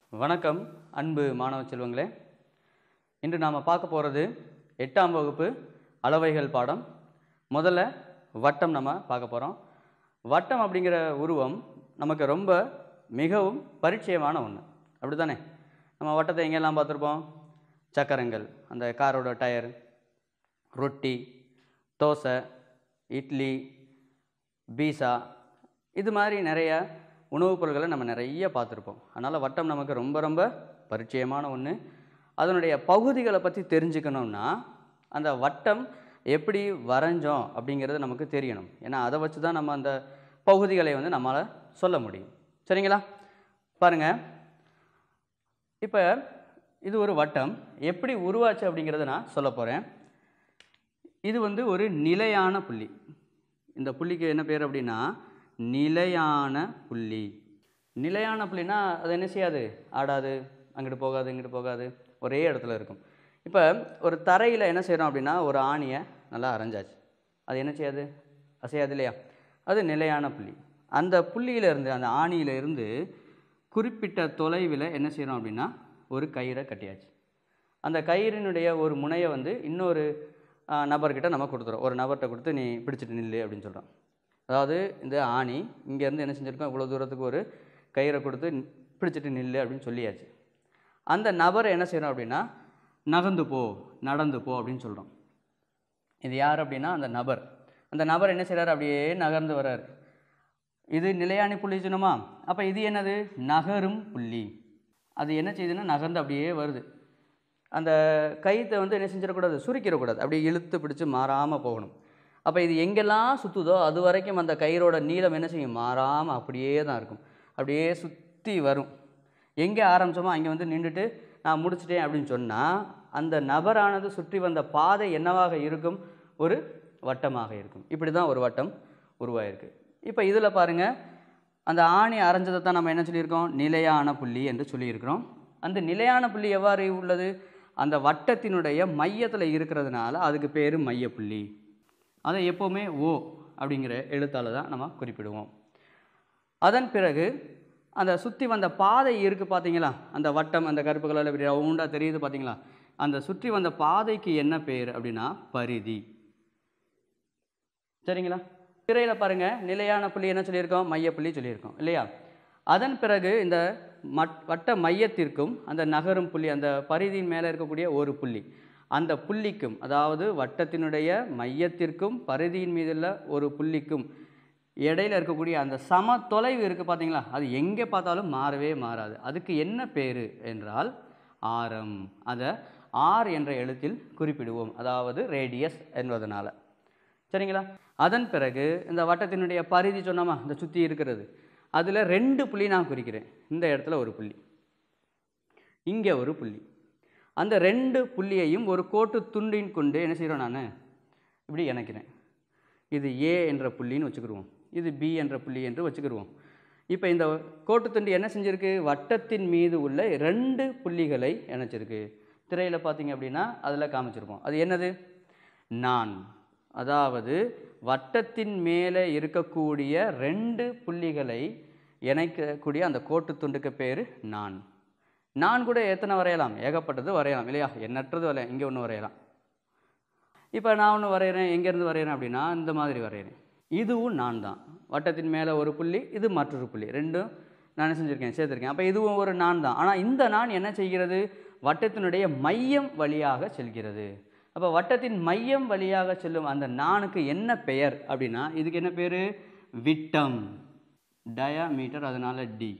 வணக்கம் அன்பு மாணவ செல்வங்களே இன்று நாம் பார்க்க போகிறது எட்டாம் வகுப்பு அளவைகள் பாடம் முதல்ல வட்டம் நம்ம பார்க்க போகிறோம் வட்டம் அப்படிங்கிற உருவம் நமக்கு ரொம்ப மிகவும் பரிச்சயமான ஒன்று அப்படி தானே நம்ம வட்டத்தை எங்கெல்லாம் பார்த்துருப்போம் சக்கரங்கள் அந்த காரோட டயர் ரொட்டி தோசை இட்லி பீஸா இது மாதிரி நிறைய உணவுப் பொருட்களை நம்ம நிறைய பார்த்துருப்போம் அதனால் வட்டம் நமக்கு ரொம்ப ரொம்ப பரிச்சயமான ஒன்று அதனுடைய பகுதிகளை பற்றி தெரிஞ்சுக்கணும்னா அந்த வட்டம் எப்படி வரைஞ்சோம் அப்படிங்கிறது நமக்கு தெரியணும் ஏன்னா அதை வச்சு தான் நம்ம அந்த பகுதிகளை வந்து நம்மளால் சொல்ல முடியும் சரிங்களா பாருங்கள் இப்போ இது ஒரு வட்டம் எப்படி உருவாச்சு அப்படிங்கிறத நான் சொல்ல போகிறேன் இது வந்து ஒரு நிலையான புள்ளி இந்த புள்ளிக்கு என்ன பேர் அப்படின்னா நிலையான புள்ளி நிலையான புள்ளினா அது என்ன செய்யாது ஆடாது அங்கிட்டு போகாது இங்கிட்டு போகாது ஒரே இடத்துல இருக்கும் இப்போ ஒரு தரையில் என்ன செய்கிறோம் அப்படின்னா ஒரு ஆணியை நல்லா அரைஞ்சாச்சு அது என்ன செய்யாது அசையாது இல்லையா அது நிலையான புள்ளி அந்த புள்ளியில இருந்து அந்த ஆணியில இருந்து குறிப்பிட்ட தொலைவில் என்ன செய்கிறோம் அப்படின்னா ஒரு கயிறை கட்டியாச்சு அந்த கயிறினுடைய ஒரு முனையை வந்து இன்னொரு ஆ, நபர்கிட்ட நம்ம கொடுத்துறோம் ஒரு நபர்கிட்ட கொடுத்து நீ பிடிச்சிட்டு நில்லு அப்படின்னு சொல்கிறோம் அதாவது இந்த ஆணி இங்கேருந்து என்ன செஞ்சுருக்கோம் இவ்வளோ தூரத்துக்கு ஒரு கயிறை கொடுத்து நி- பிடிச்சிட்டு நில்லு அப்படின்னு சொல்லியாச்சு அந்த நபரை என்ன செய்கிறோம் அப்படின்னா நகர்ந்து போ நடந்து போ அப்படின்னு சொல்கிறோம் இது யார் அப்படின்னா அந்த நபர் அந்த நபர் என்ன செய்கிறார் அப்படியே நகர்ந்து வர்றார் இது நிலையானி புள்ளி சொன்னோமா அப்போ இது என்னது நகரும் புள்ளி அது என்ன செய்யுதுன்னா நகர்ந்து அப்படியே வருது அந்த கயித்தை வந்து என்ன செஞ்சிடக்கூடாது சுருக்கிடக்கூடாது அப்படியே இழுத்து பிடிச்சு மாறாமல் போகணும் அப்போ இது எங்கெல்லாம் சுற்றுதோ அது வரைக்கும் அந்த கயிறோட நீளம் என்ன செய்யும் மாறாமல் அப்படியே தான் இருக்கும் அப்படியே சுற்றி வரும் எங்கே ஆரம்பிச்சோமோ அங்கே வந்து நின்றுட்டு நான் முடிச்சிட்டேன் அப்படின்னு சொன்னால் அந்த நபரானது சுற்றி வந்த பாதை என்னவாக இருக்கும் ஒரு வட்டமாக இருக்கும் இப்படி தான் ஒரு வட்டம் உருவாயிருக்கு இப்போ இதில் பாருங்கள் அந்த ஆணி அரைஞ்சதை தான் நம்ம என்ன சொல்லியிருக்கோம் நிலையான புள்ளி என்று சொல்லியிருக்கிறோம் அந்த நிலையான புள்ளி எவ்வாறு உள்ளது அந்த வட்டத்தினுடைய மையத்தில் இருக்கிறதுனால அதுக்கு பேர் மையப்புள்ளி அதை எப்போவுமே ஓ அப்படிங்கிற எழுத்தால் தான் நம்ம குறிப்பிடுவோம் அதன் பிறகு அந்த சுற்றி வந்த பாதை இருக்குது பார்த்தீங்களா அந்த வட்டம் அந்த கருப்பு கலரில் இப்படி ரவுண்டாக தெரியுது பார்த்தீங்களா அந்த சுற்றி வந்த பாதைக்கு என்ன பேர் அப்படின்னா பரிதி சரிங்களா திரையில் பாருங்கள் நிலையான புள்ளி என்ன சொல்லியிருக்கோம் மையப்புள்ளி சொல்லியிருக்கோம் இல்லையா அதன் பிறகு இந்த மட் வட்ட மையத்திற்கும் அந்த நகரும் புள்ளி அந்த பரிதியின் மேலே இருக்கக்கூடிய ஒரு புள்ளி அந்த புள்ளிக்கும் அதாவது வட்டத்தினுடைய மையத்திற்கும் பரிதியின் மீதுள்ள ஒரு புள்ளிக்கும் இடையில இருக்கக்கூடிய அந்த சம தொலைவு இருக்குது பார்த்தீங்களா அது எங்கே பார்த்தாலும் மாறவே மாறாது அதுக்கு என்ன பேர் என்றால் ஆரம் அதை ஆர் என்ற எழுத்தில் குறிப்பிடுவோம் அதாவது ரேடியஸ் என்பதனால சரிங்களா அதன் பிறகு இந்த வட்டத்தினுடைய பரிதி சொன்னோமா இந்த சுற்றி இருக்கிறது அதில் ரெண்டு புள்ளி நான் குறிக்கிறேன் இந்த இடத்துல ஒரு புள்ளி இங்கே ஒரு புள்ளி அந்த ரெண்டு புள்ளியையும் ஒரு கோட்டு துண்டின் கொண்டு என்ன செய்கிறோம் நான் இப்படி இணைக்கிறேன் இது ஏ என்ற புள்ளின்னு வச்சுக்கிடுவோம் இது பி என்ற புள்ளி என்று வச்சுக்கிடுவோம் இப்போ இந்த கோட்டு துண்டு என்ன செஞ்சிருக்கு வட்டத்தின் மீது உள்ள ரெண்டு புள்ளிகளை இணைச்சிருக்கு திரையில் பார்த்தீங்க அப்படின்னா அதில் காமிச்சிருப்போம் அது என்னது நான் அதாவது வட்டத்தின் மேலே இருக்கக்கூடிய ரெண்டு புள்ளிகளை இணைக்கக்கூடிய அந்த கோட்டு துண்டுக்கு பேர் நான் நான் கூட எத்தனை வரையலாம் ஏகப்பட்டது வரையலாம் இல்லையா எண்ணற்றது வரையலாம் இங்கே ஒன்று வரையலாம் இப்போ நான் ஒன்று வரைகிறேன் எங்கேருந்து வரைகிறேன் அப்படின்னா இந்த மாதிரி வரைகிறேன் இதுவும் நான் தான் வட்டத்தின் மேலே ஒரு புள்ளி இது மற்றொரு புள்ளி ரெண்டும் நான் என்ன செஞ்சுருக்கேன் சேர்த்துருக்கேன் அப்போ இதுவும் ஒரு நான் தான் ஆனால் இந்த நான் என்ன செய்கிறது வட்டத்தினுடைய மையம் வழியாக செல்கிறது அப்போ வட்டத்தின் மையம் வழியாக செல்லும் அந்த நானுக்கு என்ன பெயர் அப்படின்னா இதுக்கு என்ன பேர் விட்டம் டயாமீட்டர் அதனால டி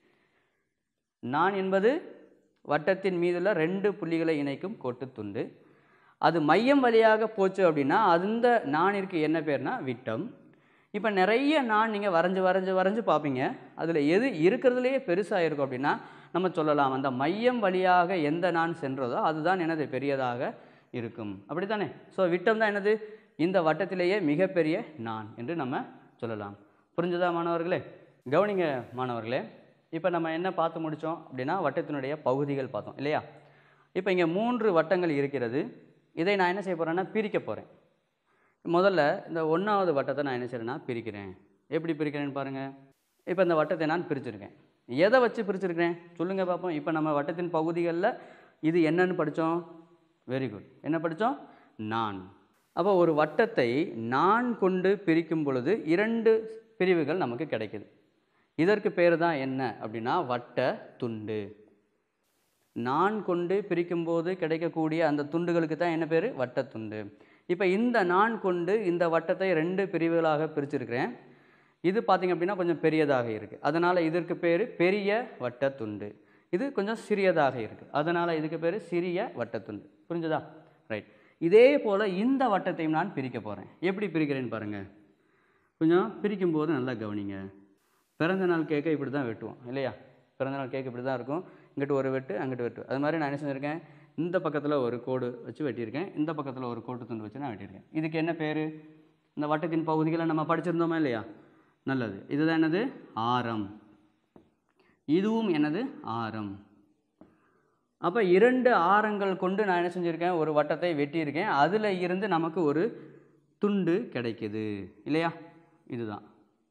நான் என்பது வட்டத்தின் மீதுள்ள ரெண்டு புள்ளிகளை இணைக்கும் கோட்டுத்துண்டு அது மையம் வழியாக போச்சு அப்படின்னா அந்த நாணிற்கு என்ன பேர்னா விட்டம் இப்போ நிறைய நான் நீங்கள் வரைஞ்சு வரைஞ்சு வரைஞ்சு பார்ப்பீங்க அதில் எது இருக்கிறதுலையே பெருசாக இருக்கும் அப்படின்னா நம்ம சொல்லலாம் அந்த மையம் வழியாக எந்த நான் சென்றதோ அதுதான் எனது பெரியதாக இருக்கும் அப்படி தானே ஸோ விட்டம் தான் என்னது இந்த வட்டத்திலேயே மிகப்பெரிய நான் என்று நம்ம சொல்லலாம் புரிஞ்சுதா மாணவர்களே கவனிங்க மாணவர்களே இப்போ நம்ம என்ன பார்த்து முடித்தோம் அப்படின்னா வட்டத்தினுடைய பகுதிகள் பார்த்தோம் இல்லையா இப்போ இங்கே மூன்று வட்டங்கள் இருக்கிறது இதை நான் என்ன செய்ய போகிறேன்னா பிரிக்க போகிறேன் முதல்ல இந்த ஒன்றாவது வட்டத்தை நான் என்ன செய்கிறேன்னா பிரிக்கிறேன் எப்படி பிரிக்கிறேன்னு பாருங்கள் இப்போ இந்த வட்டத்தை நான் பிரிச்சிருக்கேன் எதை வச்சு பிரிச்சிருக்கிறேன் சொல்லுங்கள் பார்ப்போம் இப்போ நம்ம வட்டத்தின் பகுதிகளில் இது என்னன்னு படித்தோம் வெரி குட் என்ன படித்தோம் நான் அப்போ ஒரு வட்டத்தை நான் கொண்டு பிரிக்கும் பொழுது இரண்டு பிரிவுகள் நமக்கு கிடைக்குது இதற்கு பேர் தான் என்ன அப்படின்னா வட்ட துண்டு நான் கொண்டு பிரிக்கும்போது கிடைக்கக்கூடிய அந்த துண்டுகளுக்கு தான் என்ன பேர் வட்டத்துண்டு இப்போ இந்த நான் கொண்டு இந்த வட்டத்தை ரெண்டு பிரிவுகளாக பிரிச்சிருக்கிறேன் இது பார்த்திங்க அப்படின்னா கொஞ்சம் பெரியதாக இருக்குது அதனால் இதற்கு பேர் பெரிய வட்டத்துண்டு இது கொஞ்சம் சிறியதாக இருக்குது அதனால் இதுக்கு பேர் சிறிய வட்டத்துண்டு புரிஞ்சுதா ரைட் இதே போல் இந்த வட்டத்தையும் நான் பிரிக்க போகிறேன் எப்படி பிரிக்கிறேன்னு பாருங்கள் கொஞ்சம் பிரிக்கும்போது நல்லா கவனிங்க பிறந்த நாள் கேக்கை இப்படி தான் வெட்டுவோம் இல்லையா பிறந்த நாள் கேக் இப்படி தான் இருக்கும் இங்கிட்டு ஒரு வெட்டு அங்கிட்டு வெட்டு அது மாதிரி நான் என்ன செஞ்சுருக்கேன் இந்த பக்கத்தில் ஒரு கோடு வச்சு வெட்டியிருக்கேன் இந்த பக்கத்தில் ஒரு கோட்டு துண்டு வச்சு நான் வெட்டியிருக்கேன் இதுக்கு என்ன பேர் இந்த வட்டத்தின் பகுதிகளை நம்ம படிச்சிருந்தோமா இல்லையா நல்லது இதுதான் என்னது ஆரம் இதுவும் என்னது ஆரம் அப்போ இரண்டு ஆரங்கள் கொண்டு நான் என்ன செஞ்சுருக்கேன் ஒரு வட்டத்தை வெட்டியிருக்கேன் அதில் இருந்து நமக்கு ஒரு துண்டு கிடைக்குது இல்லையா இதுதான்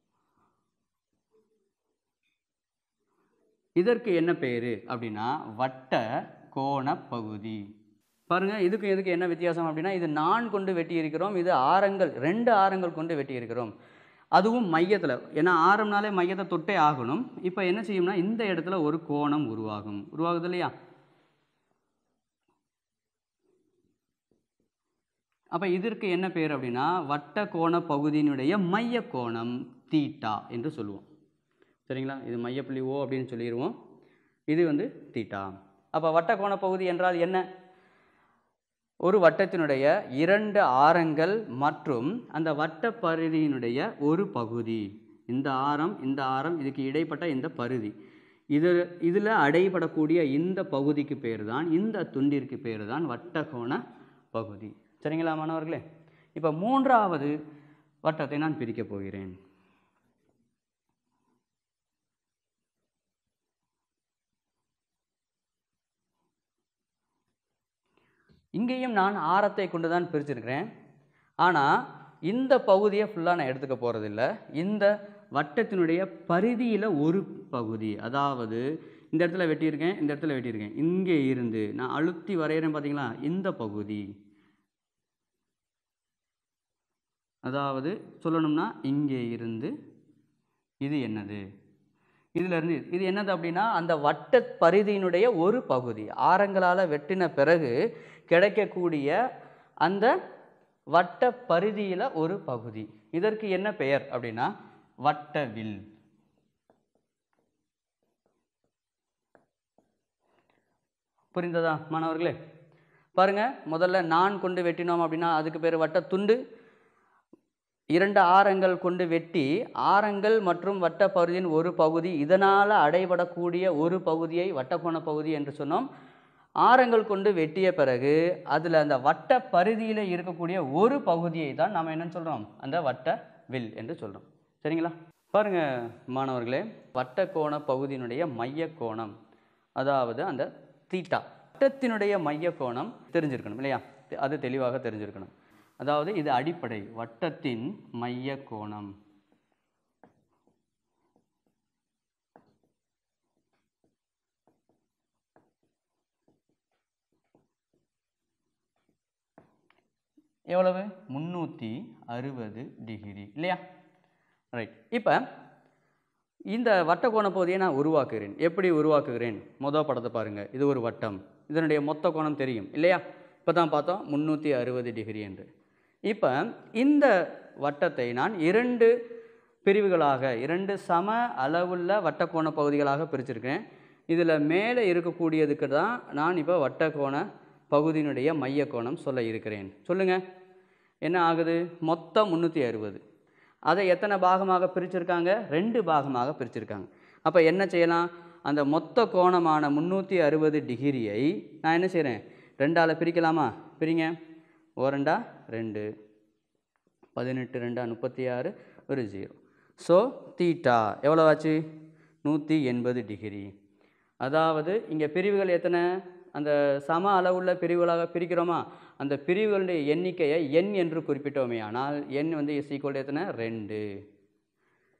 இதற்கு என்ன பேர் அப்படின்னா வட்ட கோண பகுதி பாருங்க இதுக்கும் இதுக்கு என்ன வித்தியாசம் அப்படின்னா இது நான் கொண்டு வெட்டி இருக்கிறோம் இது ஆரங்கள் ரெண்டு ஆரங்கள் கொண்டு வெட்டி இருக்கிறோம் அதுவும் மையத்தில் ஏன்னா ஆரம்னாலே மையத்தை தொட்டே ஆகணும் இப்போ என்ன செய்யும்னா இந்த இடத்துல ஒரு கோணம் உருவாகும் உருவாகுது இல்லையா அப்போ இதற்கு என்ன பேர் அப்படின்னா வட்ட கோண பகுதியினுடைய மைய கோணம் தீட்டா என்று சொல்லுவோம் சரிங்களா இது மையப்புள்ளி ஓ அப்படின்னு சொல்லிடுவோம் இது வந்து தீட்டா அப்போ வட்ட கோண பகுதி என்றால் என்ன ஒரு வட்டத்தினுடைய இரண்டு ஆரங்கள் மற்றும் அந்த வட்ட பரிதியினுடைய ஒரு பகுதி இந்த ஆரம் இந்த ஆரம் இதுக்கு இடைப்பட்ட இந்த பருதி இது இதில் அடைபடக்கூடிய இந்த பகுதிக்கு பேர் தான் இந்த துண்டிற்கு பேர் தான் வட்டகோண பகுதி சரிங்களா மாணவர்களே இப்போ மூன்றாவது வட்டத்தை நான் பிரிக்கப் போகிறேன் இங்கேயும் நான் ஆரத்தை கொண்டு தான் பிரிச்சிருக்கிறேன் ஆனால் இந்த பகுதியை ஃபுல்லாக நான் எடுத்துக்க போகிறதில்ல இந்த வட்டத்தினுடைய பரிதியில் ஒரு பகுதி அதாவது இந்த இடத்துல வெட்டியிருக்கேன் இந்த இடத்துல வெட்டியிருக்கேன் இங்கே இருந்து நான் அழுத்தி வரைகிறேன் பார்த்தீங்களா இந்த பகுதி அதாவது சொல்லணும்னா இங்கே இருந்து இது என்னது இதுல இருந்து இது என்னது அப்படின்னா அந்த வட்ட பரிதியினுடைய ஒரு பகுதி ஆரங்களால் வெட்டின பிறகு கிடைக்கக்கூடிய அந்த வட்ட பரிதியில் ஒரு பகுதி இதற்கு என்ன பெயர் அப்படின்னா வட்டவில் புரிந்ததா மாணவர்களே பாருங்க முதல்ல நான் கொண்டு வெட்டினோம் அப்படின்னா அதுக்கு பேர் வட்டத்துண்டு இரண்டு ஆரங்கள் கொண்டு வெட்டி ஆரங்கள் மற்றும் வட்ட பகுதியின் ஒரு பகுதி இதனால் அடைபடக்கூடிய ஒரு பகுதியை வட்டக்கோண பகுதி என்று சொன்னோம் ஆரங்கள் கொண்டு வெட்டிய பிறகு அதில் அந்த வட்ட பரிதியில் இருக்கக்கூடிய ஒரு பகுதியை தான் நாம் என்னன்னு சொல்கிறோம் அந்த வட்ட வில் என்று சொல்கிறோம் சரிங்களா பாருங்க மாணவர்களே வட்டக்கோண பகுதியினுடைய மைய கோணம் அதாவது அந்த தீட்டா வட்டத்தினுடைய மைய கோணம் தெரிஞ்சிருக்கணும் இல்லையா அது தெளிவாக தெரிஞ்சிருக்கணும் அதாவது இது அடிப்படை வட்டத்தின் மைய கோணம் எவ்வளவு முந்நூற்றி அறுபது டிகிரி இல்லையா ரைட் இப்போ இந்த வட்டக்கோண பகுதியை நான் உருவாக்குகிறேன் எப்படி உருவாக்குகிறேன் மொதல் படத்தை பாருங்கள் இது ஒரு வட்டம் இதனுடைய மொத்த கோணம் தெரியும் இல்லையா இப்போ தான் பார்த்தோம் முந்நூற்றி அறுபது டிகிரி என்று இப்போ இந்த வட்டத்தை நான் இரண்டு பிரிவுகளாக இரண்டு சம அளவுள்ள வட்டக்கோண பகுதிகளாக பிரிச்சிருக்கேன் இதில் மேலே இருக்கக்கூடியதுக்கு தான் நான் இப்போ வட்டக்கோண பகுதியினுடைய மைய கோணம் சொல்ல இருக்கிறேன் சொல்லுங்கள் என்ன ஆகுது மொத்தம் முந்நூற்றி அறுபது அதை எத்தனை பாகமாக பிரிச்சிருக்காங்க ரெண்டு பாகமாக பிரிச்சிருக்காங்க அப்போ என்ன செய்யலாம் அந்த மொத்த கோணமான முந்நூற்றி அறுபது டிகிரியை நான் என்ன செய்கிறேன் ரெண்டால் பிரிக்கலாமா பிரிங்க ஓரண்டா ரெண்டு பதினெட்டு ரெண்டா முப்பத்தி ஆறு ஒரு ஜீரோ ஸோ தீட்டா எவ்வளோ ஆச்சு நூற்றி எண்பது டிகிரி அதாவது இங்கே பிரிவுகள் எத்தனை அந்த சம அளவுள்ள பிரிவுகளாக பிரிக்கிறோமா அந்த பிரிவுகளுடைய எண்ணிக்கையை எண் என்று குறிப்பிட்டோமே ஆனால் எண் வந்து இஸ் ஈக்குவல் எத்தனை ரெண்டு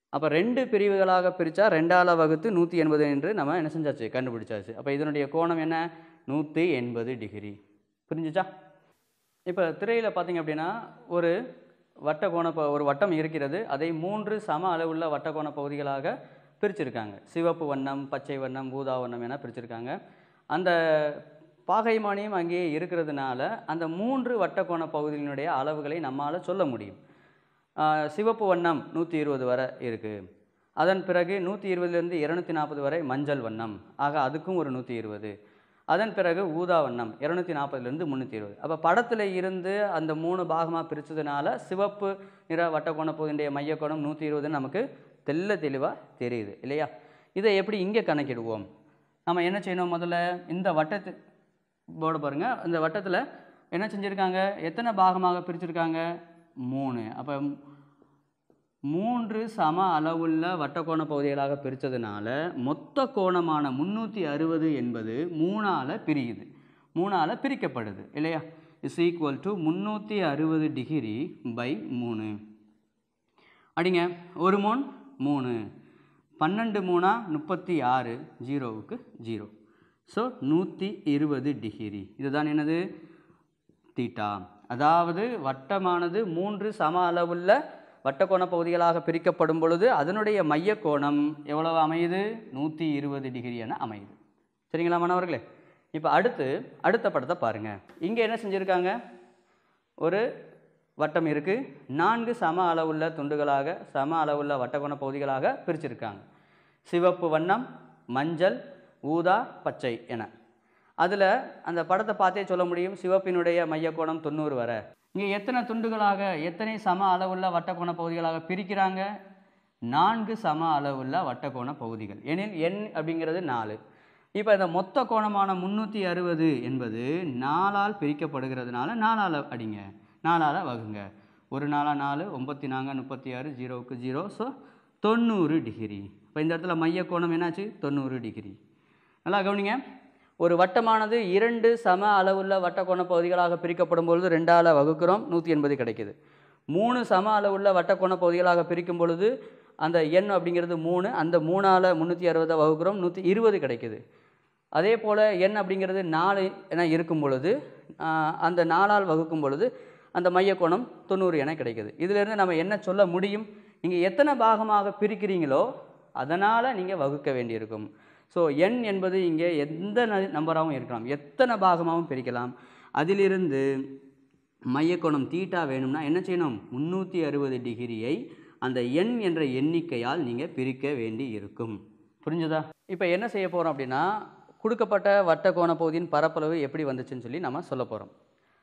அப்போ ரெண்டு பிரிவுகளாக பிரித்தா ரெண்டால வகுத்து நூற்றி எண்பது என்று நம்ம என்ன செஞ்சாச்சு கண்டுபிடிச்சாச்சு அப்போ இதனுடைய கோணம் என்ன நூற்றி எண்பது டிகிரி புரிஞ்சுச்சா இப்போ திரையில் பார்த்தீங்க அப்படின்னா ஒரு வட்டக்கோண ப- ஒரு வட்டம் இருக்கிறது அதை மூன்று சம அளவுள்ள வட்டக்கோண பகுதிகளாக பிரிச்சிருக்காங்க சிவப்பு வண்ணம் பச்சை வண்ணம் ஊதா வண்ணம் என பிரிச்சிருக்காங்க அந்த பாகைமானியம் அங்கேயே இருக்கிறதுனால அந்த மூன்று வட்டக்கோண பகுதியினுடைய அளவுகளை நம்மால் சொல்ல முடியும் ஆஹ் சிவப்பு வண்ணம் நூற்றி இருபது வரை இருக்குது அதன் பிறகு நூற்றி இருபதுலேருந்து இரநூத்தி நாற்பது வரை மஞ்சள் வண்ணம் ஆக அதுக்கும் ஒரு நூற்றி இருபது அதன் பிறகு ஊதா வண்ணம் இரநூத்தி நாற்பதுலேருந்து முந்நூற்றி இருபது அப்போ படத்தில் இருந்து அந்த மூணு பாகமாக பிரித்ததுனால சிவப்பு நிற வட்டக்கோண பகுதியுடைய மையக்கோணம் நூற்றி இருபதுன்னு நமக்கு தெள்ள தெளிவாக தெரியுது இல்லையா இதை எப்படி இங்கே கணக்கிடுவோம் நம்ம என்ன செய்யணும் முதல்ல இந்த வட்டத்து போர்டு பாருங்கள் இந்த வட்டத்தில் என்ன செஞ்சுருக்காங்க எத்தனை பாகமாக பிரிச்சிருக்காங்க மூணு அப்போ மூன்று சம அளவுள்ள வட்டக்கோண பகுதிகளாக பிரித்ததுனால மொத்த கோணமான முந்நூற்றி அறுபது என்பது மூணால் பிரியுது மூணால் பிரிக்கப்படுது இல்லையா இஸ் ஈக்குவல் டு முந்நூற்றி அறுபது டிகிரி பை மூணு அடிங்க ஒரு மூணு மூணு பன்னெண்டு மூணா முப்பத்தி ஆறு ஜீரோவுக்கு ஜீரோ ஸோ நூற்றி இருபது டிகிரி இதுதான் என்னது தீட்டா அதாவது வட்டமானது மூன்று சம அளவுள்ள வட்டக்கோண பகுதிகளாக பிரிக்கப்படும் பொழுது அதனுடைய மையக்கோணம் எவ்வளவு அமையுது நூற்றி இருபது டிகிரி என அமையுது சரிங்களா மாணவர்களே இப்போ அடுத்து அடுத்த படத்தை பாருங்கள் இங்கே என்ன செஞ்சுருக்காங்க ஒரு வட்டம் இருக்குது நான்கு சம அளவுள்ள துண்டுகளாக சம அளவுள்ள வட்டக்கோண பகுதிகளாக பிரிச்சிருக்காங்க சிவப்பு வண்ணம் மஞ்சள் ஊதா பச்சை என அதில் அந்த படத்தை பார்த்தே சொல்ல முடியும் சிவப்பினுடைய மையக்கோணம் தொண்ணூறு வரை இங்கே எத்தனை துண்டுகளாக எத்தனை சம அளவுள்ள வட்டக்கோண பகுதிகளாக பிரிக்கிறாங்க நான்கு சம அளவுள்ள வட்டக்கோண பகுதிகள் எனில் எண் அப்படிங்கிறது நாலு இப்போ இந்த மொத்த கோணமான முந்நூற்றி அறுபது என்பது நாலால் பிரிக்கப்படுகிறதுனால நாலால் அடிங்க நாலால் வகுங்க ஒரு நாலா நாலு ஒம்பத்தி நாங்க முப்பத்தி ஆறு ஜீரோவுக்கு ஜீரோ ஸோ தொண்ணூறு டிகிரி இப்போ இந்த இடத்துல மைய கோணம் என்னாச்சு தொண்ணூறு டிகிரி நல்லா கவனிங்க ஒரு வட்டமானது இரண்டு சம அளவுள்ள வட்டக்கோண பகுதிகளாக பிரிக்கப்படும் பொழுது ரெண்டால் வகுக்கிறோம் நூற்றி எண்பது கிடைக்குது மூணு சம அளவுள்ள வட்டக்கோண பகுதிகளாக பிரிக்கும் பொழுது அந்த எண் அப்படிங்கிறது மூணு அந்த மூணால் முந்நூற்றி அறுபதை வகுக்கிறோம் நூற்றி இருபது கிடைக்குது அதே போல் எண் அப்படிங்கிறது நாலு என இருக்கும் பொழுது ஆஹ், அந்த நாலால் வகுக்கும் பொழுது அந்த மையக்கோணம் தொண்ணூறு என கிடைக்குது இதிலிருந்து நம்ம என்ன சொல்ல முடியும் நீங்கள் எத்தனை பாகமாக பிரிக்கிறீங்களோ அதனால் நீங்கள் வகுக்க வேண்டியிருக்கும் ஸோ எண் என்பது இங்கே எந்த ந- நம்பராகவும் இருக்கலாம் எத்தனை பாகமாகவும் பிரிக்கலாம் அதிலிருந்து மையக்கோணம் தீட்டா வேணும்னா என்ன செய்யணும் முந்நூற்றி அறுபது டிகிரியை அந்த எண் என்ற எண்ணிக்கையால் நீங்கள் பிரிக்க வேண்டி இருக்கும் புரிஞ்சுதா இப்போ என்ன செய்ய போகிறோம் அப்படின்னா கொடுக்கப்பட்ட வட்டக்கோண பகுதியின் பரப்பளவு எப்படி வந்துச்சுன்னு சொல்லி நம்ம சொல்ல போகிறோம்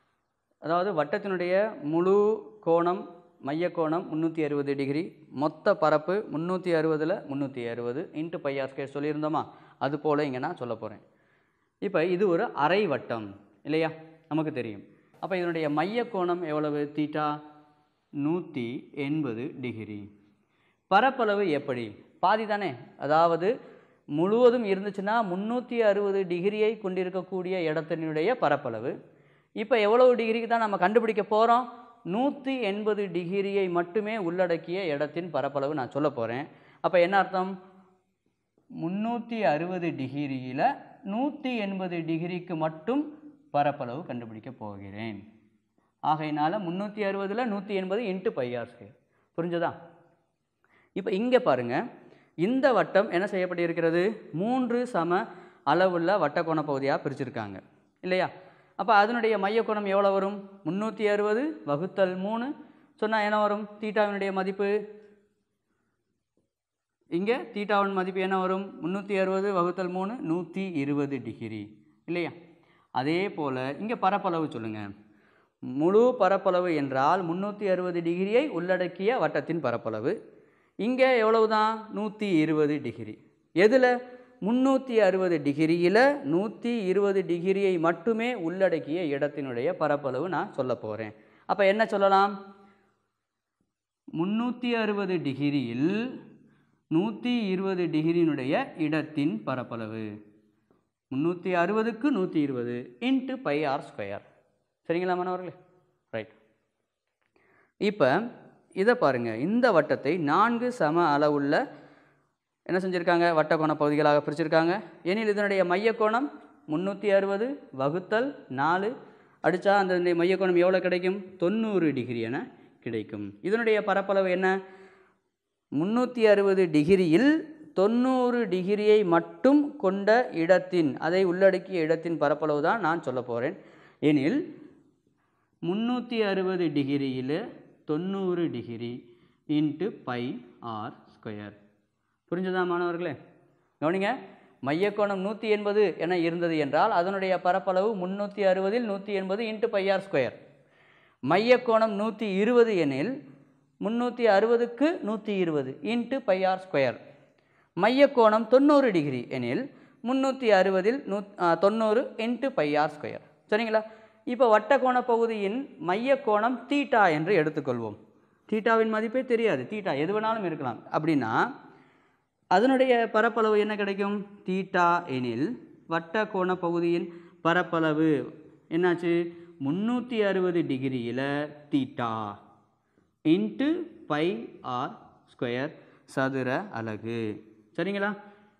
அதாவது வட்டத்தினுடைய முழு கோணம் மையக்கோணம் முந்நூற்றி அறுபது டிகிரி மொத்த பரப்பு முந்நூற்றி அறுபதில் முந்நூற்றி அறுபது இன்ட்டு பை ஆர் ஸ்கொயர் சொல்லியிருந்தோமா அது போல் இங்கே நான் சொல்ல போகிறேன் இப்போ இது ஒரு அரை வட்டம் இல்லையா நமக்கு தெரியும் அப்போ இதனுடைய மையக்கோணம் எவ்வளவு தீட்டா நூற்றி எண்பது டிகிரி பரப்பளவு எப்படி பாதி தானே அதாவது முழுவதும் இருந்துச்சுன்னா முந்நூற்றி அறுபது டிகிரியை கொண்டிருக்கக்கூடிய இடத்தினுடைய பரப்பளவு இப்போ எவ்வளவு டிகிரிக்கு தான் நம்ம கண்டுபிடிக்க போகிறோம் நூற்றி எண்பது டிகிரியை மட்டுமே உள்ளடக்கிய இடத்தின் பரப்பளவு நான் சொல்ல போகிறேன் அப்போ என்ன அர்த்தம் முந்நூற்றி அறுபது டிகிரியில் நூற்றி எண்பது டிகிரிக்கு மட்டும் பரப்பளவு கண்டுபிடிக்க போகிறேன் ஆகையினால முந்நூற்றி அறுபதில் நூற்றி எண்பது இன்ட்டு பையார் ஸ்கொயர் புரிஞ்சதா இப்போ இங்கே பாருங்கள் இந்த வட்டம் என்ன செய்யப்பட்டிருக்கிறது மூன்று சம அளவுள்ள வட்டக்கோண பகுதியாக பிரிச்சிருக்காங்க இல்லையா அப்போ அதனுடைய மையக்கோணம் எவ்வளோ வரும் முந்நூற்றி அறுபது வகுத்தல் மூணு சொன்னால் என்ன வரும் தீட்டாவினுடைய மதிப்பு இங்கே தீட்டாவின் மதிப்பு என்ன வரும் முந்நூற்றி அறுபது வகுத்தல் மூணு நூற்றி இருபது டிகிரி இல்லையா அதே போல் இங்கே பரப்பளவு சொல்லுங்கள் முழு பரப்பளவு என்றால் முந்நூற்றி அறுபது டிகிரியை உள்ளடக்கிய வட்டத்தின் பரப்பளவு இங்கே எவ்வளவு தான் நூற்றி இருபது டிகிரி எதில் முந்நூற்றி அறுபது டிகிரியில் நூற்றி இருபது டிகிரியை மட்டுமே உள்ளடக்கிய இடத்தினுடைய பரப்பளவு நான் சொல்ல போகிறேன் அப்போ என்ன சொல்லலாம் முந்நூற்றி அறுபது டிகிரியில் நூற்றி இருபது டிகிரியினுடைய இடத்தின் பரப்பளவு முந்நூற்றி அறுபதுக்கு நூற்றி இருபது இன்ட்டு பை ஆர் ஸ்கொயர் சரிங்களா மாணவர்களே ரைட் இப்போ இதை பாருங்க இந்த வட்டத்தை நான்கு சம அளவுள்ள என்ன செஞ்சுருக்காங்க வட்டக்கோண பகுதிகளாக பிரிச்சிருக்காங்க எனில் இதனுடைய மையக்கோணம் முந்நூற்றி அறுபது வகுத்தல் நாலு அடித்தா அந்த மையக்கோணம் எவ்வளோ கிடைக்கும் தொண்ணூறு டிகிரி என கிடைக்கும் இதனுடைய பரப்பளவு என்ன முந்நூற்றி அறுபது டிகிரியில் தொண்ணூறு டிகிரியை மட்டும் கொண்ட இடத்தின் அதை உள்ளடக்கிய இடத்தின் பரப்பளவு தான் நான் சொல்ல போகிறேன் எனில் முந்நூற்றி அறுபது டிகிரியில் தொண்ணூறு degree into pi r square புரிஞ்சுதா மாணவர்களே கவனிங்க மையக்கோணம் நூற்றி எண்பது என இருந்தது என்றால் அதனுடைய பரப்பளவு முந்நூற்றி அறுபதில் நூற்றி எண்பது இன்ட்டு பை ஆர் ஸ்கொயர் மையக்கோணம் நூற்றி இருபது எனில் முந்நூற்றி அறுபதுக்கு நூற்றி இருபது இன்ட்டு பை ஆர் ஸ்கொயர் மையக்கோணம் தொண்ணூறு டிகிரி எனில் முந்நூற்றி அறுபதில் நூ ஆ, தொண்ணூறு இன்ட்டு பை ஆர் ஸ்கொயர் சரிங்களா இப்போ வட்டக்கோண பகுதியின் மையக்கோணம் தீட்டா என்று எடுத்துக்கொள்வோம் தீட்டாவின் மதிப்பே தெரியாது தீட்டா எது வேணாலும் இருக்கலாம் அப்படின்னா அதனுடைய பரப்பளவு என்ன கிடைக்கும் தீட்டா எனில் வட்டக்கோண பகுதியின் பரப்பளவு என்னாச்சு முந்நூற்றி அறுபது டிகிரியில் theta into pi r square சதுர அலகு சரிங்களா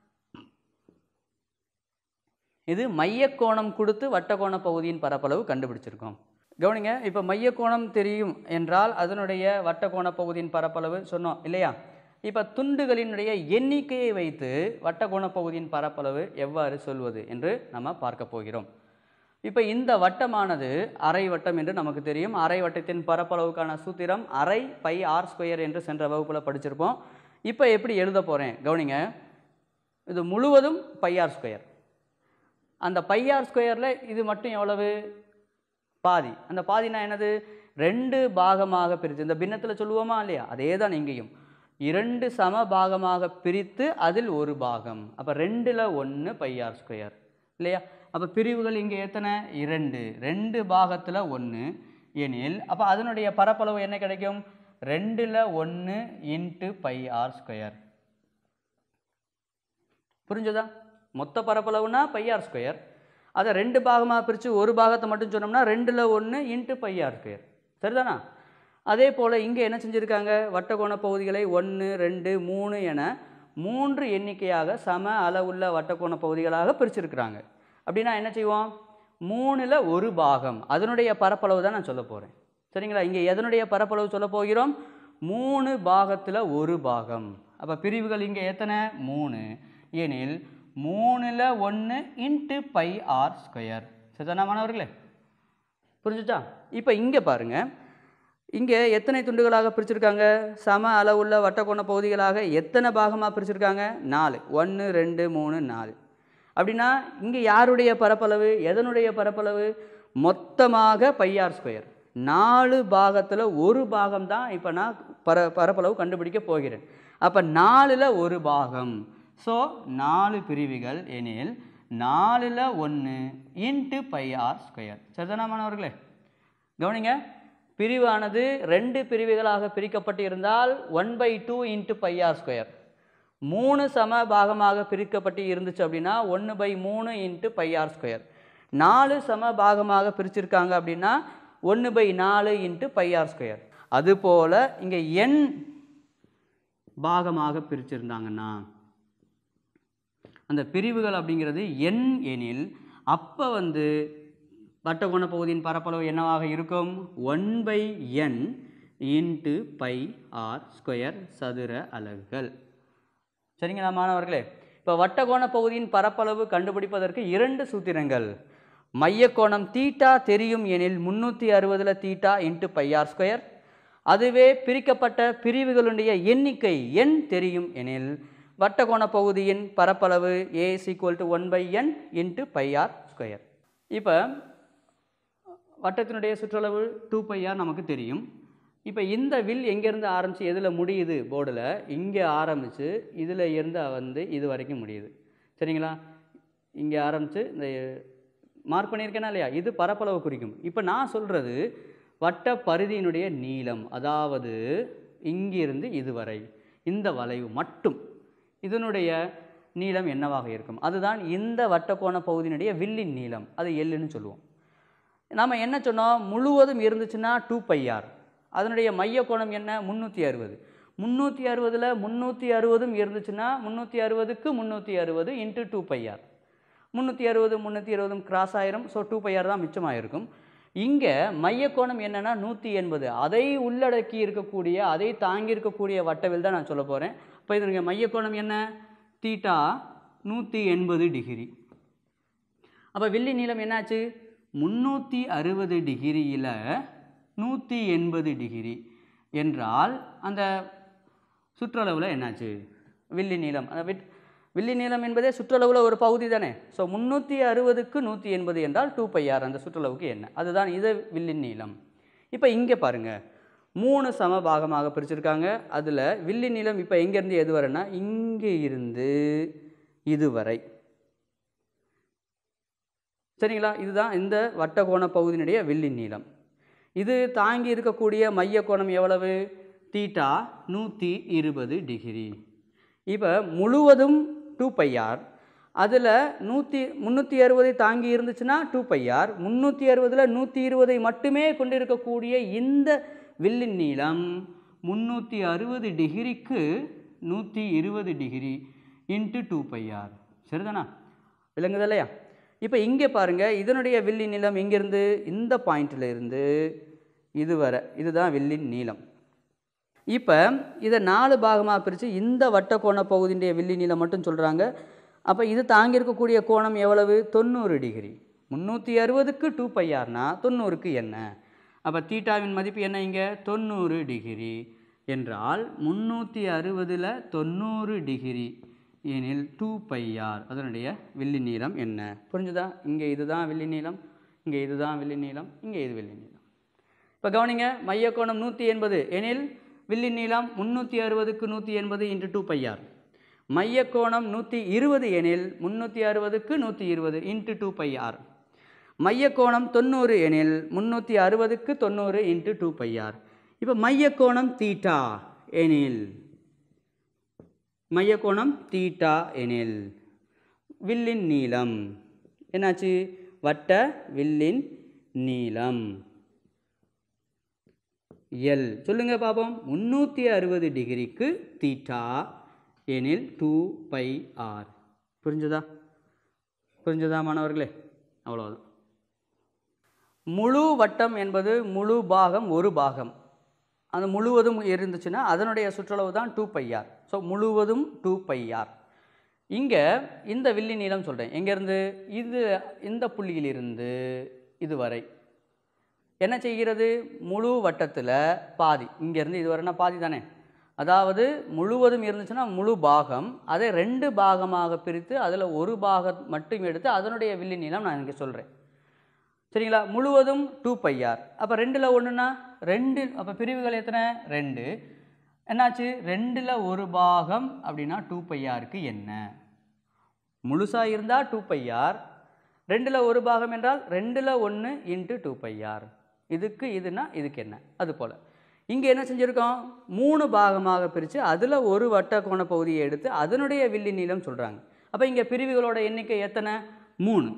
இது மையக்கோணம் கொடுத்து வட்டக்கோண பகுதியின் பரப்பளவு கண்டுபிடிச்சிருக்கோம் கவனிங்க இப்போ மையக்கோணம் தெரியும் என்றால் அதனுடைய வட்டக்கோண பகுதியின் பரப்பளவு சொன்னோம் இல்லையா இப்போ துண்டுகளினுடைய எண்ணிக்கையை வைத்து வட்டக்கோண பகுதியின் பரப்பளவு எவ்வாறு சொல்வது என்று நம்ம பார்க்க போகிறோம் இப்போ இந்த வட்டமானது அரை வட்டம் என்று நமக்கு தெரியும் அரை வட்டத்தின் பரப்பளவுக்கான சூத்திரம் அரை பை ஆர் ஸ்கொயர் என்று சென்ற வகுப்பில் படிச்சிருப்போம் இப்போ எப்படி எழுத போகிறேன் கவனிங்க இது முழுவதும் பை ஆர் ஸ்கொயர் அந்த பை ஆர் ஸ்கொயரில் இது மட்டும் எவ்வளவு பாதி அந்த பாதினா என்னது ரெண்டு பாகமாக பிரித்து இந்த பின்னத்தில் சொல்லுவோமா இல்லையா அதே தான் இங்கேயும் இரண்டு சம பாகமாக பிரித்து அதில் ஒரு பாகம் அப்போ ரெண்டில் ஒன்று பை ஆர் ஸ்கொயர் இல்லையா அப்போ பிரிவுகள் இங்கே எத்தனை இரண்டு ரெண்டு பாகத்தில் ஒன்று எனில் அப்போ அதனுடைய பரப்பளவு என்ன கிடைக்கும் ரெண்டில் ஒன்று இன்ட்டு பை ஆர் ஸ்கொயர் புரிஞ்சுதா மொத்த பரப்பளவுனா பை ஆர் ஸ்கொயர் அதை ரெண்டு பாகமாக பிரித்து ஒரு பாகத்தை மட்டும் சொன்னோம்னா ரெண்டில் ஒன்று இன்ட்டு பை ஆர் ஸ்கொயர் சரிதானா அதே போல் இங்கே என்ன செஞ்சுருக்காங்க வட்டக்கோண பகுதிகளை ஒன்று ரெண்டு மூணு என மூன்று எண்ணிக்கையாக சம அளவுள்ள வட்டக்கோண பகுதிகளாக பிரிச்சிருக்கிறாங்க அப்படின்னா என்ன செய்வோம் மூணில் ஒரு பாகம் அதனுடைய பரப்பளவு தான் நான் சொல்ல போகிறேன் சரிங்களா இங்கே எதனுடைய பரப்பளவு சொல்ல போகிறோம் மூணு பாகத்தில் ஒரு பாகம் அப்போ பிரிவுகள் இங்கே எத்தனை மூணு எனில் மூணில் ஒன்று இன்ட்டு பை ஆர் ஸ்கொயர் சரிதானா மாணவர்களே புரிஞ்சுச்சா இப்போ இங்கே பாருங்க இங்கே எத்தனை துண்டுகளாக பிரிச்சிருக்காங்க சம அளவுள்ள வட்டக்கோண பகுதிகளாக எத்தனை பாகமாக பிரிச்சிருக்காங்க நாலு ஒன்று ரெண்டு மூணு நாலு அப்படின்னா இங்கே யாருடைய பரப்பளவு எதனுடைய பரப்பளவு மொத்தமாக பையார் ஸ்கொயர் நாலு பாகத்தில் ஒரு பாகம் தான் இப்போ நான் பர பரப்பளவு கண்டுபிடிக்க போகிறேன் அப்போ நாலில் ஒரு பாகம் ஸோ நாலு பிரிவுகள் எனில் நாலில் ஒன்று இன்ட்டு பை ஆர் ஸ்கொயர் சரிதானா மாணவர்களே கவனிங்க பிரிவானது ரெண்டு பிரிவுகளாக பிரிக்கப்பட்டு இருந்தால் one by two into pi r square மூணு சம பாகமாக பிரிக்கப்பட்டு இருந்துச்சு அப்படின்னா ஒன்று பை மூணு இன்ட்டு பை ஆர் ஸ்கொயர் நாலு சம பாகமாக பிரிச்சிருக்காங்க அப்படின்னா ஒன்று பை நாலு இன்ட்டு பை ஆர் ஸ்கொயர் அதுபோல் இங்கே எண் பாகமாக பிரிச்சிருந்தாங்கன்னா அந்த பிரிவுகள் அப்படிங்கிறது எண் எனில் அப்போ வந்து வட்டக்கோண பகுதியின் பரப்பளவு என்னவாக இருக்கும் one by n into pi r square சதுர அலகுகள் சரிங்களா மாணவர்களே இப்போ வட்டக்கோண பகுதியின் பரப்பளவு கண்டுபிடிப்பதற்கு இரண்டு சூத்திரங்கள் மையக்கோணம் தீட்டா தெரியும் எனில் முந்நூற்றி அறுபதில் theta into pi r square அதுவே பிரிக்கப்பட்ட பிரிவுகளுடைய எண்ணிக்கை எண் தெரியும் எனில் வட்டக்கோண பகுதியின் பரப்பளவு A equal to one by n into pi r square இப்போ வட்டத்தினுடைய சுற்றளவு டூ பை ஆர் நமக்கு தெரியும் இப்போ இந்த வில் எங்கேருந்து ஆரம்பித்து எதில் முடியுது போர்டில் இங்கே ஆரம்பித்து இதில் இருந்து வந்து இது வரைக்கும் முடியுது சரிங்களா இங்கே ஆரம்பித்து இந்த மார்க் பண்ணியிருக்கேனா இல்லையா இது பரப்பளவு குறிக்கும் இப்போ நான் சொல்கிறது வட்ட பரிதியினுடைய நீளம் அதாவது இங்கிருந்து இதுவரை இந்த வளைவு மட்டும் இதனுடைய நீளம் என்னவாக இருக்கும் அதுதான் இந்த வட்டக்கோண பகுதியினுடைய வில்லின் நீளம் அது எல்லுன்னு சொல்லுவோம் நாம் என்ன சொன்னோம் முழுவதும் இருந்துச்சுன்னா டூ பையார் அதனுடைய மைய கோணம் என்ன முந்நூற்றி அறுபது முந்நூற்றி அறுபதில் முந்நூற்றி அறுபதும் இருந்துச்சுன்னா முந்நூற்றி அறுபதுக்கு முந்நூற்றி அறுபது இன்ட்டு டூ பையார் முந்நூற்றி அறுபது முந்நூற்றி அறுபதும் கிராஸ் ஆயிரும் ஸோ டூ பையார் தான் மிச்சமாயிருக்கும் இங்கே மையக்கோணம் என்னன்னா நூற்றி எண்பது அதை உள்ளடக்கி இருக்கக்கூடிய அதை தாங்கி இருக்கக்கூடிய வட்டவில் தான் நான் சொல்ல போகிறேன் இப்போ இதனுடைய மையக்கோணம் என்ன தீட்டா நூற்றி எண்பது டிகிரி அப்போ வில்லி நீளம் என்னாச்சு முந்நூற்றி அறுபது டிகிரியில் நூற்றி எண்பது டிகிரி என்றால் அந்த சுற்றளவில் என்னாச்சு வில்லி நீளம் அந்த விட் வில்லி நீளம் என்பதே சுற்றளவில் ஒரு பகுதி தானே ஸோ முந்நூற்றி அறுபதுக்கு நூற்றி எண்பது என்றால் டூ பையார் அந்த சுற்றளவுக்கு என்ன அதுதான் இது வில்லின் நீளம் இப்போ இங்கே பாருங்க மூணு சம பாகமாக பிரிச்சிருக்காங்க அதில் வில்லி நீளம் இப்போ எங்கேருந்து எது வரேன்னா இங்கே இருந்து இதுவரை சரிங்களா இதுதான் இந்த வட்டகோண பகுதியினுடைய வில்லின் நீளம் இது தாங்கி இருக்கக்கூடிய மைய கோணம் எவ்வளவு தீட்டா நூற்றி இருபது டிகிரி இப்போ முழுவதும் டூ பையார் அதில் நூற்றி முந்நூற்றி அறுபதை தாங்கி இருந்துச்சுன்னா டூ பையார் முந்நூற்றி அறுபதில் நூற்றி இருபதை மட்டுமே கொண்டிருக்கக்கூடிய இந்த வில்லின் நீளம் முந்நூற்றி அறுபது டிகிரிக்கு நூற்றி இருபது டிகிரி இன்ட்டு டூ பையார் சரிதானா விளங்குது இல்லையா இப்போ இங்கே பாருங்கள் இதனுடைய வில்லின் நீளம் இங்கேருந்து இந்த பாயிண்டில் இருந்து இது வரை இதுதான் வில்லின் நீளம் இப்போ இதை நாலு பாகமாக பிரித்து இந்த வட்டக்கோண பகுதியுடைய வில்லி நீளம் மட்டும் சொல்கிறாங்க அப்போ இது தாங்கி இருக்கக்கூடிய கோணம் எவ்வளவு தொண்ணூறு டிகிரி முந்நூற்றி அறுபதுக்கு டூ பையார்னா தொண்ணூறுக்கு என்ன அப்போ தீட்டாவின் மதிப்பு என்ன இங்கே தொண்ணூறு டிகிரி என்றால் முந்நூற்றி அறுபதில் தொண்ணூறு டிகிரி எனில் டூ பையார் அதனுடைய வில்லி நீளம் என்ன புரிஞ்சுதா இங்கே இதுதான் வில்லி நீளம் இங்கே இதுதான் வில்லி நீளம் இங்கே இது வில்லி நீளம் இப்போ கவனிங்க மையக்கோணம் நூற்றி எண்பது எனில் வில்லி நீளம் முந்நூற்றி அறுபதுக்கு நூற்றி எண்பது இன்ட்டு டூ பையார் மையக்கோணம் நூற்றி இருபது எனில் முந்நூற்றி அறுபதுக்கு நூற்றி இருபது இன்ட்டு டூ பையார் மையக்கோணம் தொண்ணூறு எனில் முந்நூற்றி அறுபதுக்கு தொண்ணூறு இன்ட்டு டூ பையார் இப்போ மையக்கோணம் தீட்டா எனில் மையக்கோணம் தீட்டா எனில் வில்லின் நீளம் என்னாச்சு வட்ட வில்லின் நீளம் எல் சொல்லுங்க பாப்போம் முந்நூற்றி அறுபது டிகிரிக்கு தீட்டா எனில் டூ பை ஆர் புரிஞ்சுதா புரிஞ்சுதா மாணவர்களே அவ்வளோதான் முழு வட்டம் என்பது முழு பாகம் ஒரு பாகம் அந்த முழுவதும் இருந்துச்சுன்னா அதனுடைய சுற்றளவு தான் டூ பையார் ஸோ முழுவதும் டூ பையார் இங்கே இந்த வில்லி நீளம் சொல்கிறேன் எங்கேருந்து இது இந்த புள்ளியிலிருந்து இதுவரை என்ன செய்கிறது முழு வட்டத்தில் பாதி இங்கேருந்து இது வரனா பாதி தானே அதாவது முழுவதும் இருந்துச்சுன்னா முழு பாகம் அதை ரெண்டு பாகமாக பிரித்து அதில் ஒரு பாகம் மட்டும் எடுத்து அதனுடைய வில்லி நீளம் நான் இங்கே சொல்கிறேன் சரிங்களா முழுவதும் டூ பையார் அப்போ ரெண்டில் ஒன்றுனா ரெண்டு அப்போ பிரிவுகள் எத்தனை ரெண்டு என்னாச்சு ரெண்டில் ஒரு பாகம் அப்படின்னா டூ பையாருக்கு என்ன முழுசாக இருந்தால் டூ பையார் ரெண்டில் ஒரு பாகம் என்றால் ரெண்டில் ஒன்று இன்ட்டு டூ பையார் இதுக்கு இதுனா இதுக்கு என்ன அது போல் இங்கே என்ன செஞ்சுருக்கோம் மூணு பாகமாக பிரித்து அதில் ஒரு வட்ட கோண பகுதியை எடுத்து அதனுடைய வில்லி நீளம் சொல்கிறாங்க அப்போ இங்கே பிரிவுகளோட எண்ணிக்கை எத்தனை மூணு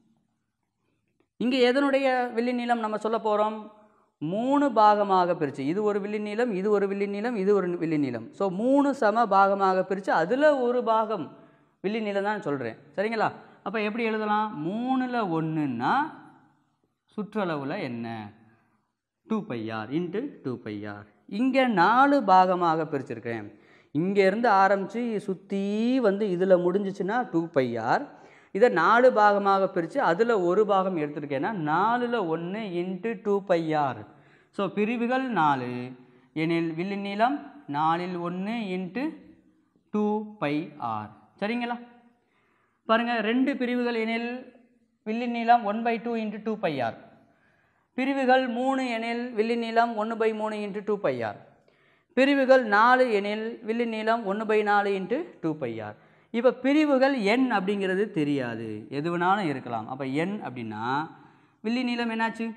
இங்கே எதனுடைய வில்லி நீளம் நம்ம சொல்ல போகிறோம் மூணு பாகமாக பிரித்து இது ஒரு வில்லி நீளம் இது ஒரு வில்லி நீளம் இது ஒரு வில்லி நீளம் ஸோ மூணு சம பாகமாக பிரித்து அதில் ஒரு பாகம் வில்லி நீளம் தான் சொல்கிறேன் சரிங்களா அப்போ எப்படி எழுதலாம் மூணில் ஒன்றுன்னா சுற்றளவில் என்ன two pi r into two pi r இங்கே நாலு பாகமாக பிரிச்சிருக்கேன் இங்கேருந்து ஆரம்பித்து சுற்றி வந்து இதில் முடிஞ்சிச்சுன்னா டூ பையார் இதை நாலு பாகமாக பிரித்து அதில் ஒரு பாகம் எடுத்திருக்கேன்னா நாலில் ஒன்று இன்ட்டு டூ பையார் ஸோ பிரிவுகள் நாலு எனில் வில்லி நீளம் நாலில் ஒன்று இன்ட்டு டூ பை ஆர் சரிங்களா பாருங்கள் ரெண்டு பிரிவுகள் எனில் வில்லி நீளம் one by two into two pi r பிரிவுகள் மூணு எனில் வில்லி நீளம் ஒன்று பை மூணு இன்ட்டு டூ பை ஆர் பிரிவுகள் நாலு எனில் வில்லி நீளம் ஒன்று பை நாலு இன்ட்டு டூ பை ஆர் இப்போ பிரிவுகள் எண் அப்படிங்கிறது தெரியாது எது வேணாலும் இருக்கலாம் அப்போ எண் அப்படின்னா வில்லி நீளம் என்னாச்சு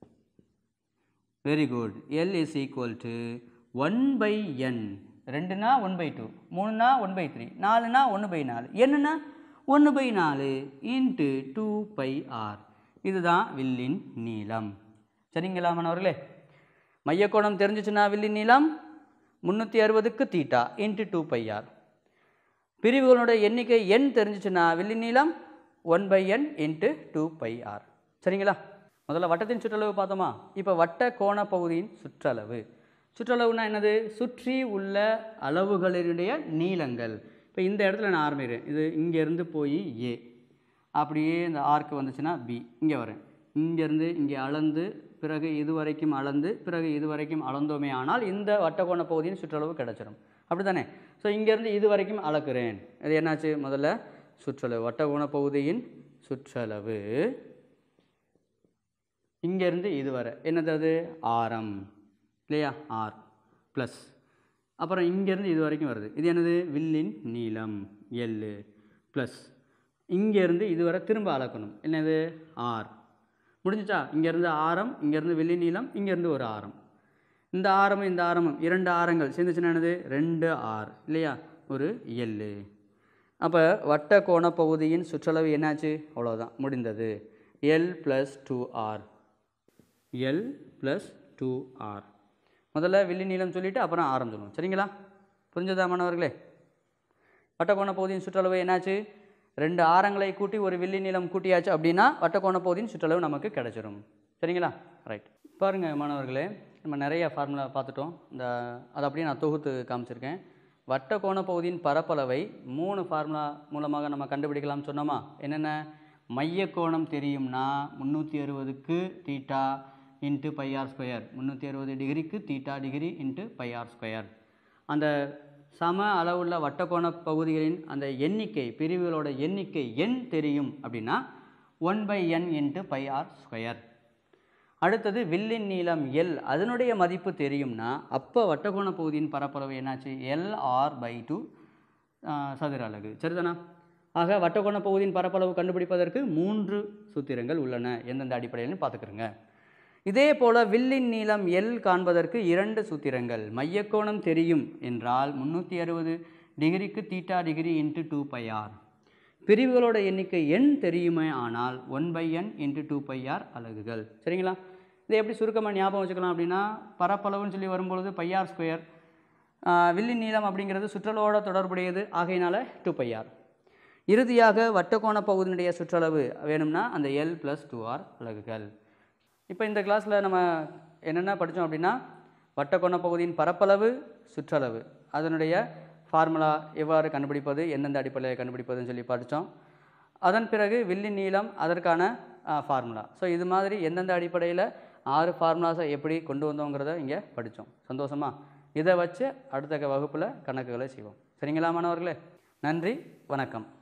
very good l is equal to one by n ரெண்டுனா ஒன் பை டூ மூணுனா ஒன் பை த்ரீ நாலுனா ஒன்று பை நாலு என்னன்னா ஒன்று பை நாலு இன்ட்டு டூ பை ஆர் இதுதான் வில்லின் நீளம் சரிங்களா மாணவர்களே மையக்கோணம் தெரிஞ்சிச்சுன்னா வில்லின் நீளம் முந்நூற்றி அறுபதுக்கு தீட்டா இன்ட்டு டூ பையார் பிரிவுகளோட எண்ணிக்கை எண் தெரிஞ்சிச்சுன்னா வில்லின் நீளம் one by n into two pi r சரிங்களா முதல்ல வட்டத்தின் சுற்றளவு பார்த்தோமா இப்போ வட்ட கோண பகுதியின் சுற்றளவு சுற்றளவுனா என்னது சுற்றி உள்ள அளவுகளினுடைய நீளங்கள் இப்போ இந்த இடத்துல நான் ஆரம்பிக்கிறேன் இது இங்கேருந்து போய் ஏ அப்படியே இந்த ஆர்க்கு வந்துச்சுன்னா பி இங்கே வரேன் இங்கேருந்து இங்கே அளந்து பிறகு இது வரைக்கும் அளந்து பிறகு இது வரைக்கும் அளந்தோமே ஆனால் இந்த வட்டக்கோண பகுதியின் சுற்றளவு கிடச்சிரும் அப்படி தானே ஸோ இங்கேருந்து இது வரைக்கும் அளக்குறேன் இது என்னாச்சு முதல்ல சுற்றளவு வட்டக்கோண பகுதியின் சுற்றளவு இங்கேருந்து இது வரை என்னது அது ஆரம் இல்லையா ஆர் ப்ளஸ் அப்புறம் இங்கேருந்து இது வரைக்கும் வருது இது என்னது வில்லின் நீளம் எல்லு ப்ளஸ் இங்கேருந்து இது வரை திரும்ப அளக்கணும் என்னது ஆர் முடிஞ்சுச்சா இங்கேருந்து ஆரம் இங்கேருந்து வில்லின் நீளம் இங்கேருந்து ஒரு ஆரம் இந்த ஆரமும் இந்த ஆரமும் இரண்டு ஆரங்கள் சேர்ந்துச்சுன்னா என்னது ரெண்டு ஆர் இல்லையா ஒரு எல்லு அப்போ வட்ட கோண பகுதியின் சுற்றளவு என்னாச்சு அவ்வளோதான் முடிந்தது l plus two r l plus two r முதல்ல வில்லி நீளம் சொல்லிவிட்டு அப்புறம் ஆரம் சொல்லணும் சரிங்களா புரிஞ்சதா மாணவர்களே வட்டக்கோண பகுதியின் சுற்றளவு என்னாச்சு ரெண்டு ஆரங்களை கூட்டி ஒரு வில்லி நீளம் கூட்டியாச்சு அப்படின்னா வட்டக்கோண பகுதியின் சுற்றளவு நமக்கு கிடைச்சிரும் சரிங்களா ரைட் பாருங்கள் மாணவர்களே நம்ம நிறைய ஃபார்முலா பார்த்துட்டோம் இந்த அதை அப்படியே நான் தொகுத்து காமிச்சிருக்கேன் வட்டக்கோண பகுதியின் பரப்பளவை மூணு ஃபார்முலா மூலமாக நம்ம கண்டுபிடிக்கலாம்னு சொன்னோமா என்னென்ன மையக்கோணம் தெரியும்னா முந்நூற்றி அறுபதுக்கு theta into pi r square முந்நூற்றி அறுபது டிகிரிக்கு theta degree into pi r square அந்த சம அளவுள்ள வட்டக்கோண பகுதிகளின் அந்த எண்ணிக்கை பிரிவுகளோட எண்ணிக்கை எண் தெரியும் அப்படின்னா one by n into pi r square அடுத்தது வில்லின் நீளம் எல் அதனுடைய மதிப்பு தெரியும்னா அப்போ வட்டக்கோண பகுதியின் பரப்பளவு என்னாச்சு எல் ஆர் பை டூ சதுர அலகு சரிதானா ஆக வட்டக்கோண பகுதியின் பரப்பளவு கண்டுபிடிப்பதற்கு மூன்று சூத்திரங்கள் உள்ளன எந்தெந்த அடிப்படையில்னு பார்த்துக்கிறோங்க இதே போல வில்லின் நீளம் எல் காண்பதற்கு இரண்டு சூத்திரங்கள் மையக்கோணம் தெரியும் என்றால் முந்நூற்றி அறுபது டிகிரிக்கு theta degree into two pi r பிரிவுகளோட எண்ணிக்கை எண் தெரியுமே ஆனால் one by n into two pi r அலகுகள் சரிங்களா இதை எப்படி சுருக்கமாக ஞாபகம் வச்சுக்கலாம் அப்படின்னா பரப்பளவுன்னு சொல்லி வரும்பொழுது பையார் ஸ்கொயர் வில்லின் நீளம் அப்படிங்கிறது சுற்றளவோட தொடர்புடையது ஆகையினால டூ பை ஆர் இறுதியாக வட்டக்கோண பகுதியினுடைய சுற்றளவு வேணும்னா அந்த எல் ப்ளஸ் டூ ஆர் அலகுகள் இப்போ இந்த கிளாஸில் நம்ம என்னென்ன படித்தோம் அப்படின்னா வட்டக்கோண பகுதியின் பரப்பளவு சுற்றளவு அதனுடைய ஃபார்முலா எவ்வாறு கண்டுபிடிப்பது எந்தெந்த அடிப்படையில் கண்டுபிடிப்பதுன்னு சொல்லி படித்தோம் அதன் பிறகு வில்லின் நீளம் அதற்கான ஃபார்முலா ஸோ இது மாதிரி எந்தெந்த அடிப்படையில் ஆறு ஃபார்முலாஸை எப்படி கொண்டு வந்தோங்கிறத இங்கே படித்தோம் சந்தோஷமா இதை வச்சு அடுத்த வகுப்பில் கணக்குகளை செய்வோம் சரிங்களா மாணவர்களே நன்றி வணக்கம்